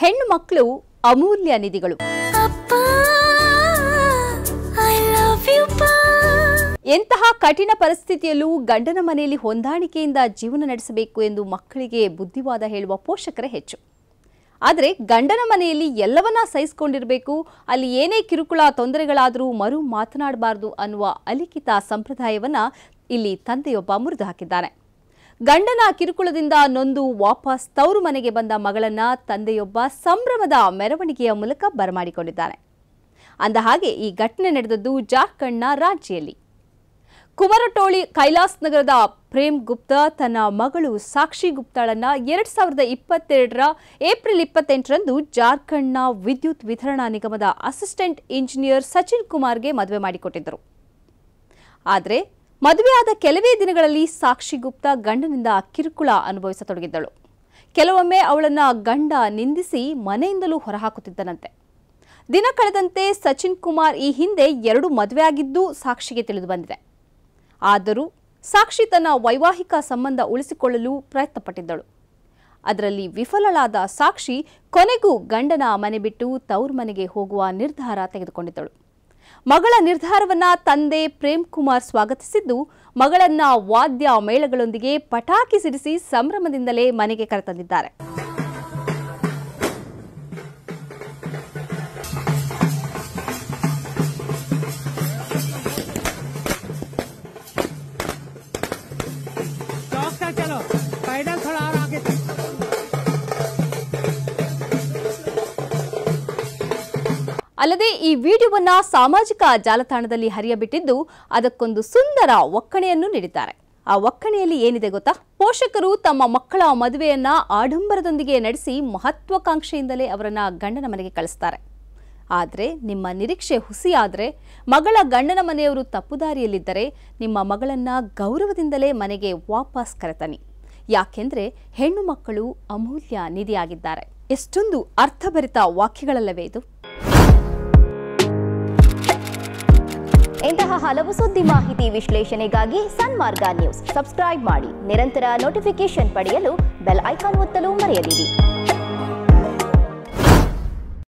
ಹೆಣ್ಣು ಮಕ್ಕಳು ಅಮೂಲ್ಯ ನಿಧಿಗಳು ಅಪ್ಪ ಐ ಲವ್ ಯು ಪಾ ಎಂತಹ ಕಠಿಣ ಪರಿಸ್ಥಿತಿಯಲ್ಲೂ ಗಂಡನ ಮನೆಯಲ್ಲಿ ಹೊಂದಾಣಿಕೆಯಿಂದ ಜೀವನ ನಡೆಸಬೇಕು ಎಂದು ಮಕ್ಕಳಿಗೆ ಬುದ್ಧಿವಾದ ಹೇಳುವ ಪೋಷಕರೇ ಹೆಚ್ಚು ಆದರೆ ಗಂಡನ ಮನೆಯಲ್ಲಿ ಎಲ್ಲವನ್ನ ಸಹಿಸಿಕೊಂಡಿರಬೇಕು ಅಲ್ಲಿ ಏನೇ ಕಿರುಕುಳ ತೊಂದರೆಗಳಾದರೂ ಮರು ಮಾತನಾಡಬಾರದು ಅನ್ನುವ ಅಲಿಖಿತ ಸಂಪ್ರದಾಯವನ್ನ ಇಲ್ಲಿ ತಂದೆಯೊಬ್ಬ ಮುರಿದು ಹಾಕಿದ್ದಾನೆ ಗಂಡನ ಕಿರುಕುಳದಿಂದ ನೊಂದು ವಾಪಸ್ ತವರು ಮನೆಗೆ ಬಂದ ಮಗಳನ್ನ ತಂದೆಯೊಬ್ಬ ಸಂಭ್ರಮದ ಮೆರವಣಿಗೆಯ ಮೂಲಕ ಬರಮಾಡಿಕೊಂಡಿದ್ದಾನೆ ಅಂದ ಹಾಗೆ ಈ ಘಟನೆ ನಡೆದದ್ದು ಜಾರ್ಖಂಡ್ನ ರಾಂಚಿಯಲ್ಲಿ ಕುಮರಟೋಳಿ ಕೈಲಾಸ್ ನಗರದ ಪ್ರೇಮ್ ಗುಪ್ತಾ ತನ್ನ ಮಗಳು ಸಾಕ್ಷಿ ಗುಪ್ತಾಳನ್ನ ಎರಡ್ ಸಾವಿರದ ಇಪ್ಪತ್ತೆರಡರ ಏಪ್ರಿಲ್ ಇಪ್ಪತ್ತೆಂಟರಂದು ಜಾರ್ಖಂಡ್ನ ವಿದ್ಯುತ್ ವಿತರಣಾ ನಿಗಮದ ಅಸಿಸ್ಟೆಂಟ್ ಇಂಜಿನಿಯರ್ ಸಚಿನ್ ಕುಮಾರ್ಗೆ ಮದುವೆ ಮಾಡಿಕೊಟ್ಟಿದ್ದರು ಆದರೆ ಮದುವೆಯಾದ ಕೆಲವೇ ದಿನಗಳಲ್ಲಿ ಸಾಕ್ಷಿ ಗುಪ್ತಾ ಗಂಡನಿಂದ ಕಿರುಕುಳ ಅನುಭವಿಸತೊಡಗಿದ್ದಳು ಕೆಲವೊಮ್ಮೆ ಅವಳನ್ನ ಗಂಡ ನಿಂದಿಸಿ ಮನೆಯಿಂದಲೂ ಹೊರಹಾಕುತ್ತಿದ್ದನಂತೆ ದಿನ ಕಳೆದಂತೆ ಸಚಿನ್ ಕುಮಾರ್ ಈ ಹಿಂದೆ ಎರಡು ಮದುವೆಯಾಗಿದ್ದು ಸಾಕ್ಷಿಗೆ ತಿಳಿದು ಬಂದಿದೆ ಆದರೂ ಸಾಕ್ಷಿ ತನ್ನ ವೈವಾಹಿಕ ಸಂಬಂಧ ಉಳಿಸಿಕೊಳ್ಳಲು ಪ್ರಯತ್ನಪಟ್ಟಿದ್ದಳು ಅದರಲ್ಲಿ ವಿಫಲಳಾದ ಸಾಕ್ಷಿ ಕೊನೆಗೂ ಗಂಡನ ಮನೆ ಬಿಟ್ಟು ತವರು ಮನೆಗೆ ಹೋಗುವ ನಿರ್ಧಾರ ತೆಗೆದುಕೊಂಡಿದ್ದಳು ಮಗಳ ನಿರ್ಧಾರವನ್ನ ತಂದೆ ಪ್ರೇಮ್ ಕುಮಾರ್ ಸ್ವಾಗತಿಸಿದ್ದು ಮಗಳನ್ನ ವಾದ್ಯ ಮೇಳಗಳೊಂದಿಗೆ ಪಟಾಕಿ ಸಿಡಿಸಿ ಸಂಭ್ರಮದಿಂದಲೇ ಮನೆಗೆ ಕರೆತಂದಿದ್ದಾರೆ चौक तक चलो पैदल थोड़ा और आगे तक ಅಲ್ಲದೆ ಈ ವಿಡಿಯೋವನ್ನ ಸಾಮಾಜಿಕ ಜಾಲತಾಣದಲ್ಲಿ ಹರಿಯಬಿಟ್ಟಿದ್ದು ಅದಕ್ಕೊಂದು ಸುಂದರ ಒಕ್ಕಣೆಯನ್ನು ನೀಡಿದ್ದಾರೆ ಆ ಒಕ್ಕಣೆಯಲ್ಲಿ ಏನಿದೆ ಗೊತ್ತಾ ಪೋಷಕರು ತಮ್ಮ ಮಕ್ಕಳ ಮದುವೆಯನ್ನ ಆಡಂಬರದೊಂದಿಗೆ ನಡೆಸಿ ಮಹತ್ವಾಕಾಂಕ್ಷೆಯಿಂದಲೇ ಅವರನ್ನ ಗಂಡನ ಮನೆಗೆ ಕಳಿಸ್ತಾರೆ ಆದರೆ ನಿಮ್ಮ ನಿರೀಕ್ಷೆ ಹುಸಿಯಾದರೆ ಮಗಳ ಗಂಡನ ಮನೆಯವರು ತಪ್ಪುದಾರಿಯಲ್ಲಿದ್ದರೆ ನಿಮ್ಮ ಮಗಳನ್ನ ಗೌರವದಿಂದಲೇ ಮನೆಗೆ ವಾಪಸ್ ಕರೆತನ್ನಿ ಯಾಕೆಂದ್ರೆ ಹೆಣ್ಣು ಮಕ್ಕಳು ಅಮೂಲ್ಯ ನಿಧಿಯಾಗಿದ್ದಾರೆ ಎಷ್ಟೊಂದು ಅರ್ಥಭರಿತ ವಾಕ್ಯಗಳಲ್ಲವೇ ಇದು ಇಂತಹ ಹಲವು ಸುದ್ದಿ ಮಾಹಿತಿ ವಿಶ್ಲೇಷಣೆಗಾಗಿ ಸನ್ಮಾರ್ಗ ನ್ಯೂಸ್ ಸಬ್ಸ್ಕ್ರೈಬ್ ಮಾಡಿ ನಿರಂತರ ನೋಟಿಫಿಕೇಶನ್ ಪಡೆಯಲು ಬೆಲ್ ಐಕಾನ್ ಒತ್ತಲು ಮರೆಯದಿರಿ